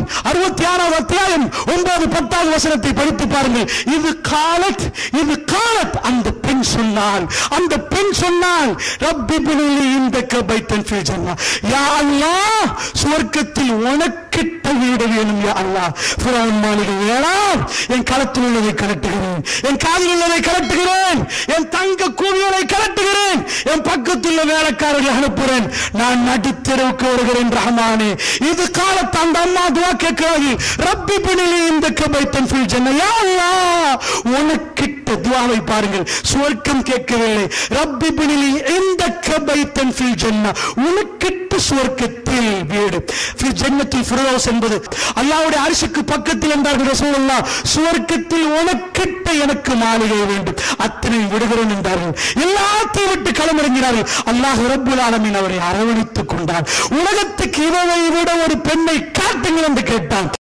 அறுபத்தி ஆறாவது அத்தியாயம் ஒன்பது பத்தாவது வசனத்தை படித்து பாருங்கள் இது காலத் இது காலத் அந்த பெண் சொன்னாள் அந்த பெண் சொன்னாள் ரப்பி பினிலி இந்த கபைத்தன் ஃபில் ஜன்னா யா அல்லாஹ் சுவர்க்கத்தில் உனக்கிட்ட வீடு வேணும் யா அல்லாஹ் ஃபிரௌன் மாளிகை வேணாம் என் களத்தில் உள்ளதை கலட்டுகிறேன் என் காதில் உள்ளதை கலட்டுகிறேன் என் தங்க கூவியலை கலட்டுகிறேன் என் பக்கத்துள்ள வேலைக்காரர்களை அனுப்புகிறேன் நான் நடுத்தெருவுக்கு வருகிறேன் ரஹ்மானே இது காலத்து அந்த அம்மா துவா கேட்கிறார்கள் ரப்பி பிணிலி இந்த கபைத்தன் ஃபில் ஜன்னா யா அல்லாஹ் உனக்கிட்ட துவாவை பாருங்கள் சுவர்க்கம் கேட்கவில்லை ரப்பி பிணிலி இந்த கபைத்தன் ஃபில் ஜன்னா உனக்கிட்ட சுவர்க்கத்தில் வீடு ஃபில் ஜன்னத்தில் ஃபிரதௌஸ் என்பது அல்லாஹ்வுடைய அரிசிக்கு பக்கத்தில் என்றார்கள் ரசூலுல்லாஹ் சுவர்க்கத்தில் உனக்கிட்ட எனக்கு மாளிகை வேண்டும் அத்தனை விடுகிறேன் என்றார்கள் எல்லாத்தையும் விட்டு களமிறங்கினார்கள் அல்லாஹ் ரப்புல் ஆலமீன் அவரை அரவணைத்துக் கொண்டார் உலகத்துக்கு இவரை விட ஒரு பெண்ணை காட்டுங்கள் என்று கேட்டான்